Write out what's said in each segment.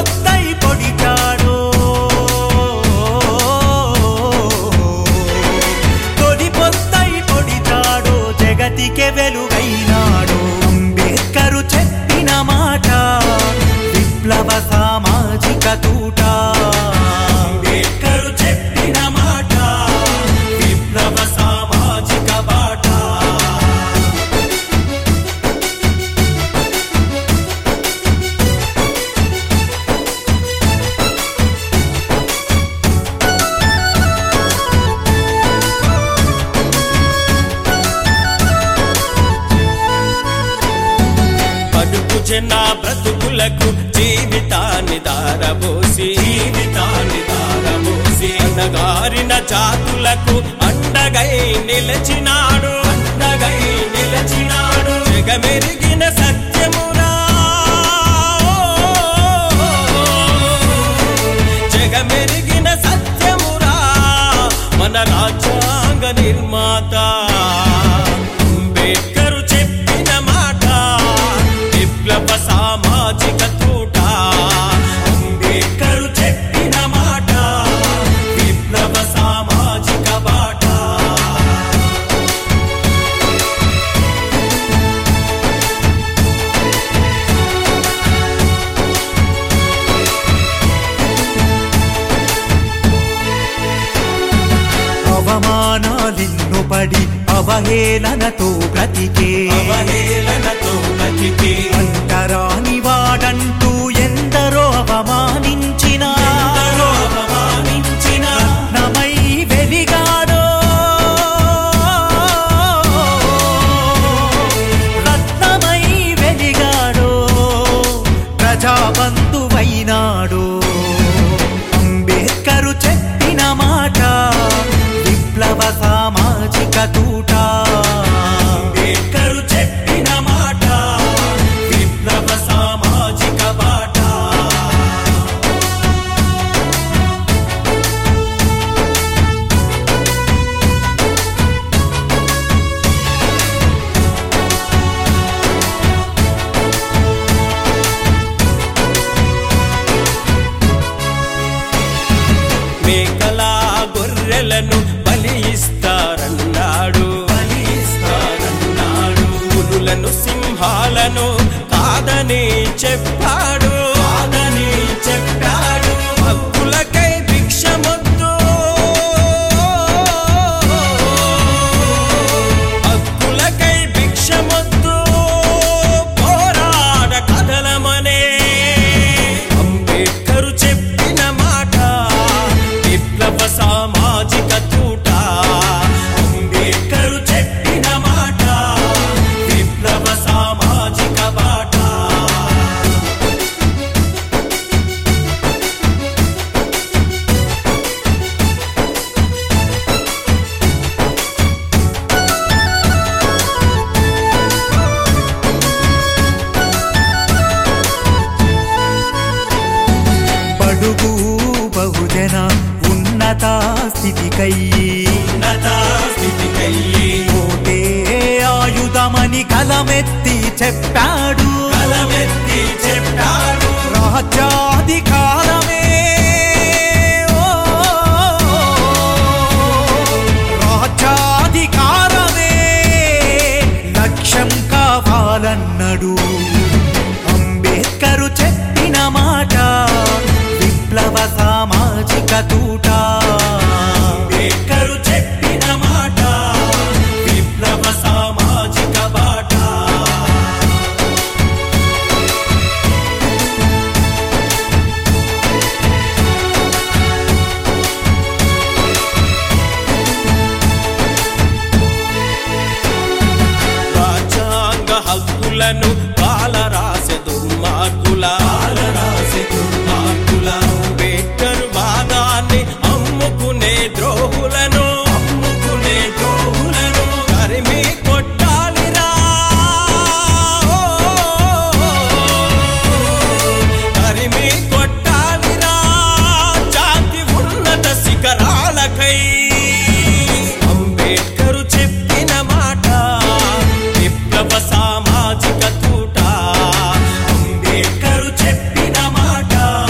పొద్దై పొడిచాడో తొలి పొద్దై పొడిచాడో జగతికే వెలుగైనాడు అంబేద్కరు చెప్పిన మాట విప్లవ సామాజిక తూట అంబేద్కరు చెప్పిన మాట విప్లవ సామాజిక బాట బడుగు జన బ్రతుకులకు జీవితాన్ని దారబోసి జీవితాన్ని దారబోసి అనగారిన జాతులకు అండగై నిలచినాడు అండగై నిలచినాడు జగమెరిగిన సత్యమురా జగమెరిగిన సత్యమురా మన రాజ్యాంగ నిర్మాత అంబేద్కరు చెప్పిన మాట విప్లవ సామాజిక తూట అంబేద్కరు చెప్పిన మాట విప్లవ సామాజిక బాట అవమానాలెన్ను పడి అవహేళనతో బ్రతికే అవహేళనతో బతికి అంటరాని వాడంటూ ఎందరో అవమానించిన ఎందరో అవమానించిన నమై వెలిగాడో రత్నమై వెలిగాడో ప్రజాబంధువైనాడు అంబేద్కరు చెప్పిన మాట విప్లవ సామాజిక తూట అంబేద్కరు చెప్పిన మాట విప్లవ సామాజిక బాట మేకల గొర్రెలను బలి ఇస్తారన్నాడు బలి ఇస్తారన్నాడు పులులను సింహాలను కాదని చెప్పాడు కాదని చెప్పాడు హక్కులకై భిక్షమొద్దు హక్కులకై భిక్షమొద్దు పోరాడ కదలమనే అంబేద్కరు చెప్పిన మాట విప్లవ సామాజిక తూట అంబేద్కరు చెప్పిన మాట విప్లవ సామాజిక బాట బడుగు బహుజన ఉన్నత స్థితికై ఉన్నత స్థితికయ్యి ఓటే ఆయుధమని కలమెత్తి చెప్పాడు కలమెత్తి చెప్పాడు రాజ్యాధికారమే ఓ, రాజ్యాధికారమే లక్ష్యం కావాలన్నడు అంబేద్కరు చెప్పిన మాట విప్లవ సామాజిక తూట అంబేద్కరు చెప్పిన మాట విప్లవ సామాజిక బాట రాజ్యాంగ హక్కులను కాలరాసె దుర్మార్గుల కాలరాసె దుర్మార్గుల అంబేద్కర్ వాదాన్ని అమ్ముకునే ద్రోహులను అమ్ముకునే ద్రోహులను తరిమి కొట్టాలిరా తరిమి కొట్టాలిరా జాతి ఉన్నత శిఖరాలకై అంబేద్కరు చెప్పిన మాట విప్లవ సామాజిక తూట అంబేద్కరు చెప్పిన మాట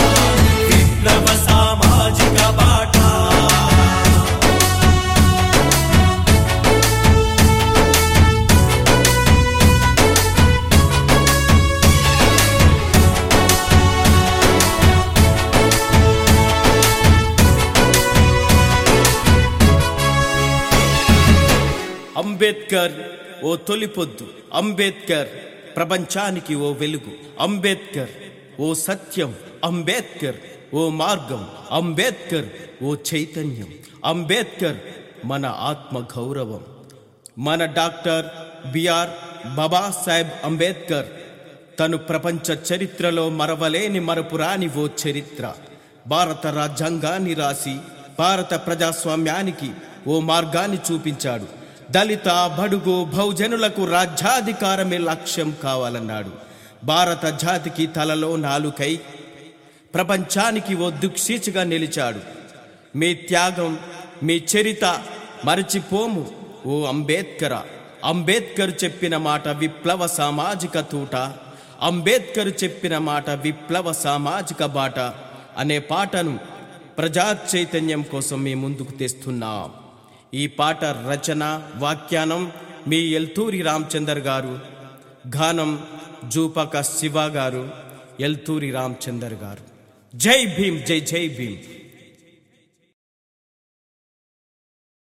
అంబేద్కర్ ఓ తొలిపొద్దు అంబేద్కర్ ప్రపంచానికి ఓ వెలుగు అంబేద్కర్ ఓ సత్యం అంబేద్కర్ ఓ మార్గం అంబేద్కర్ ఓ చైతన్యం అంబేద్కర్ మన ఆత్మ గౌరవం మన డాక్టర్ బిఆర్ బాబాసాహెబ్ అంబేద్కర్ తను ప్రపంచ చరిత్రలో మరవలేని మరపురాని ఓ చరిత్ర భారత రాజ్యాంగాన్ని రాసి భారత ప్రజాస్వామ్యానికి ఓ మార్గాన్ని చూపించాడు దళిత బడుగు బహుజనులకు రాజ్యాధికారమే లక్ష్యం కావాలన్నాడు భారత జాతికి తలలో నాలుకై ప్రపంచానికి ఓ దిక్సూచిగా నిలిచాడు మీ త్యాగం మీ చరిత మరచిపోము ఓ అంబేద్కర అంబేద్కర్ చెప్పిన మాట విప్లవ సామాజిక తూట అంబేద్కర్ చెప్పిన మాట విప్లవ సామాజిక బాట అనే పాటను ప్రజా చైతన్యం కోసం మీ ముందుకు తెస్తున్నాం ఈ పాట రచన వ్యాఖ్యానం మీ ఎల్తూరి రామచందర్ గారు గానం జూపక శివ గారు ఎల్తూరి రామచందర్ గారు జై భీమ్ జై జై భీమ్